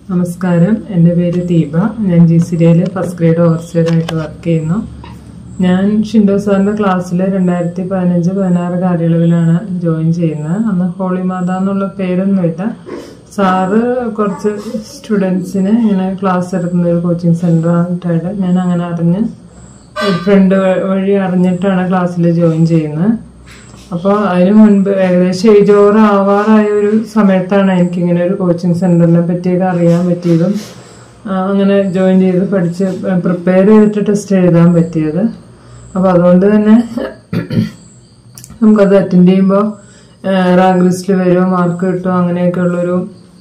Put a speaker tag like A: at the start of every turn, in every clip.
A: നമസ്കാരം എൻ്റെ പേര് ദീപ ഞാൻ ജി സിരിയയിൽ ഫസ്റ്റ് ഗ്രേഡ് ഓവർസിയറായിട്ട് വർക്ക് ചെയ്യുന്നു ഞാൻ ഷിൻഡോ സാറിൻ്റെ ക്ലാസ്സിൽ രണ്ടായിരത്തി പതിനഞ്ച് പതിനാറ് കാലയളവിലാണ് ജോയിൻ ചെയ്യുന്നത് അന്ന് ഹോളി മാത എന്നുള്ള പേരൊന്നുമില്ല സാറ് കുറച്ച് സ്റ്റുഡൻസിന് ഇങ്ങനെ ക്ലാസ് എടുക്കുന്ന ഒരു കോച്ചിങ് സെൻ്റർ ആയിട്ടായിട്ട് ഞാൻ അങ്ങനെ അറിഞ്ഞ് ഒരു ഫ്രണ്ട് വഴി അറിഞ്ഞിട്ടാണ് ക്ലാസ്സിൽ ജോയിൻ ചെയ്യുന്നത് അപ്പോൾ അതിന് മുൻപ് ഏകദേശം ഏജ് ഓവർ ആവാറായ ഒരു സമയത്താണ് എനിക്കിങ്ങനെ ഒരു കോച്ചിങ് സെന്ററിനെ പറ്റിയൊക്കെ അറിയാൻ പറ്റിയതും ആ, അങ്ങനെ ജോയിൻ ചെയ്ത് പഠിച്ച് പ്രിപ്പയർ ചെയ്തിട്ട് ടെസ്റ്റ് എഴുതാൻ പറ്റിയത് അപ്പോൾ അതുകൊണ്ട് തന്നെ നമുക്കത് അറ്റൻഡ് ചെയ്യുമ്പോൾ റാങ്ക് ലിസ്റ്റിൽ വരുമോ മാർക്ക് കിട്ടുമോ അങ്ങനെയൊക്കെ ഉള്ളൊരു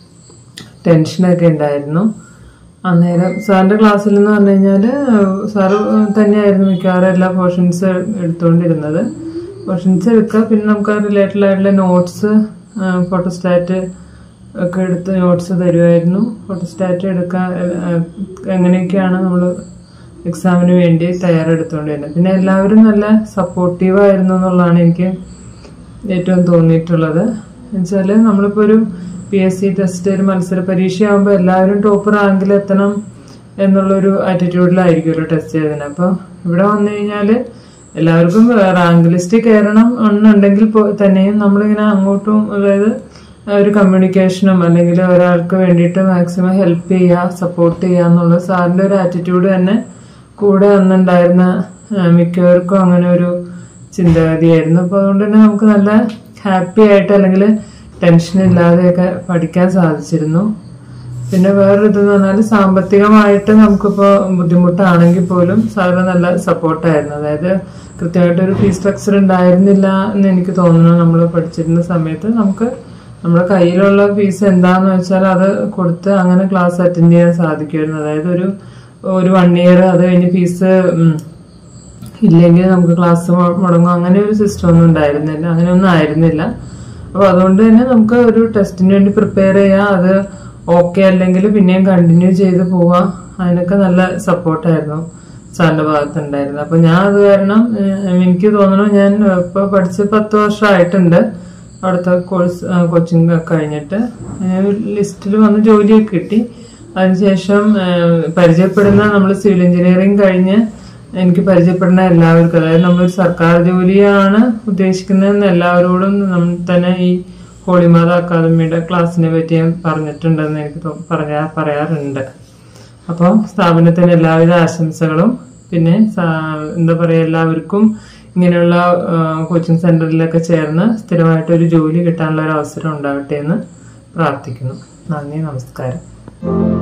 A: ടെൻഷനൊക്കെ ഉണ്ടായിരുന്നു അന്നേരം സാറിന്റെ ക്ലാസ്സിൽ എന്ന് പറഞ്ഞു കഴിഞ്ഞാല് സാറ് തന്നെയായിരുന്നു മിക്കവാറും എല്ലാ പോർഷൻസ് എടുത്തുകൊണ്ടിരുന്നത് പോർഷൻസ് എടുക്കുക പിന്നെ നമുക്ക് റിലേറ്റഡ് ആയിട്ടുള്ള നോട്ട്സ് ഫോട്ടോസ്റ്റാറ്റ് ഒക്കെ എടുത്ത് നോട്ട്സ് തരുമായിരുന്നു ഫോട്ടോസ്റ്റാറ്റ് എടുക്കാൻ ഏഹ്, എങ്ങനെയൊക്കെയാണ് നമ്മൾ എക്സാമിന് വേണ്ടി തയ്യാറെടുത്തുകൊണ്ടിരുന്നത് പിന്നെ എല്ലാവരും നല്ല സപ്പോർട്ടീവ് ആയിരുന്നു എന്നുള്ളതാണ് എനിക്ക് ഏറ്റവും തോന്നിയിട്ടുള്ളത് എന്നുവെച്ചാൽ നമ്മളിപ്പോൾ ഒരു പി എസ് സി ടെസ്റ്റ് ഒരു മത്സര പരീക്ഷയാകുമ്പോൾ എല്ലാവരും ടോപ്പ് റാങ്കിൽ എത്തണം എന്നുള്ളൊരു ആറ്റിറ്റ്യൂഡിലായിരിക്കുമല്ലോ ടെസ്റ്റ് ചെയ്തതിന് അപ്പോൾ ഇവിടെ വന്നു കഴിഞ്ഞാൽ എല്ലാവർക്കും റാങ്ക് ലിസ്റ്റ് കയറണം എന്നുണ്ടെങ്കിൽ പോ- തന്നെയും നമ്മളിങ്ങനെ അങ്ങോട്ടും അതായത് ഒരു കമ്മ്യൂണിക്കേഷനും അല്ലെങ്കിൽ ഒരാൾക്ക് വേണ്ടിയിട്ട് മാക്സിമം ഹെൽപ്പ് ചെയ്യുക സപ്പോർട്ട് ചെയ്യുക എന്നുള്ള സാറിൻ്റെ ഒരു ആറ്റിറ്റ്യൂഡ് തന്നെ കൂടെ അന്നുണ്ടായിരുന്ന ആ, മിക്കവർക്കും അങ്ങനെ ഒരു ചിന്താഗതിയായിരുന്നു അപ്പോൾ അതുകൊണ്ട് തന്നെ നമുക്ക് നല്ല ഹാപ്പി ആയിട്ട് അല്ലെങ്കിൽ ടെൻഷൻ ഇല്ലാതെയൊക്കെ പഠിക്കാൻ സാധിച്ചിരുന്നു പിന്നെ വേറൊരു ഇതെന്ന് പറഞ്ഞാൽ സാമ്പത്തികമായിട്ട് നമുക്കിപ്പോൾ ബുദ്ധിമുട്ടാണെങ്കിൽ പോലും സാറ് നല്ല സപ്പോർട്ടായിരുന്നു അതായത് കൃത്യമായിട്ട് ഒരു ഫീസ് സ്ട്രക്ചർ ഉണ്ടായിരുന്നില്ല എന്ന് എനിക്ക് തോന്നുന്നു നമ്മൾ പഠിച്ചിരുന്ന സമയത്ത് നമുക്ക് നമ്മുടെ കയ്യിലുള്ള ഫീസ് എന്താന്ന് വെച്ചാൽ അത് കൊടുത്ത് അങ്ങനെ ക്ലാസ് അറ്റൻഡ് ചെയ്യാൻ സാധിക്കുമായിരുന്നു അതായത് ഒരു ഒരു വൺ ഇയർ അത് കഴിഞ്ഞ് ഫീസ് ഇല്ലെങ്കിൽ നമുക്ക് ക്ലാസ് മുടങ്ങും അങ്ങനെ ഒരു സിസ്റ്റം ഒന്നും ഉണ്ടായിരുന്നില്ല അങ്ങനെയൊന്നും ആയിരുന്നില്ല അപ്പൊ അതുകൊണ്ട് തന്നെ നമുക്ക് ഒരു ടെസ്റ്റിന് വേണ്ടി പ്രിപ്പയർ ചെയ്യാം അത് ഓക്കെ അല്ലെങ്കിൽ പിന്നെയും കണ്ടിന്യൂ ചെയ്ത് പോവാം അതിനൊക്കെ നല്ല സപ്പോർട്ടായിരുന്നു സാറിന്റെ ഭാഗത്തുണ്ടായിരുന്നത് അപ്പൊ ഞാൻ അത് കാരണം ഏഹ്, എനിക്ക് തോന്നുന്നു ഞാൻ ഇപ്പൊ പഠിച്ച് പത്ത് വർഷമായിട്ടുണ്ട് അവിടുത്തെ കോഴ്സ് കോച്ചിങ് ഒക്കെ കഴിഞ്ഞിട്ട് ലിസ്റ്റിൽ വന്ന് ജോലിയൊക്കെ കിട്ടി അതിനുശേഷം ഏഹ്, പരിചയപ്പെടുന്ന നമ്മൾ സിവിൽ എഞ്ചിനീയറിംഗ് കഴിഞ്ഞ് എനിക്ക് പരിചയപ്പെടുന്ന എല്ലാവർക്കും അതായത് നമ്മളൊരു സർക്കാർ ജോലിയാണ് ഉദ്ദേശിക്കുന്നതെന്ന് എല്ലാവരോടും നമ്മൾ തന്നെ ഈ ഹോളിമാത അക്കാദമിയുടെ ക്ലാസ്സിനെ പറ്റി ഞാൻ പറഞ്ഞിട്ടുണ്ടെന്ന് എനിക്ക് തോ- പറയാ പറയാറുണ്ട് അപ്പോൾ സ്ഥാപനത്തിന് എല്ലാവിധ ആശംസകളും പിന്നെ സാ- എന്താ പറയുക എല്ലാവർക്കും ഇങ്ങനെയുള്ള കോച്ചിങ് സെന്ററിലൊക്കെ ചേർന്ന് സ്ഥിരമായിട്ട് ഒരു ജോലി കിട്ടാനുള്ള ഒരു അവസരം ഉണ്ടാവട്ടെ എന്ന് പ്രാർത്ഥിക്കുന്നു നന്ദി നമസ്കാരം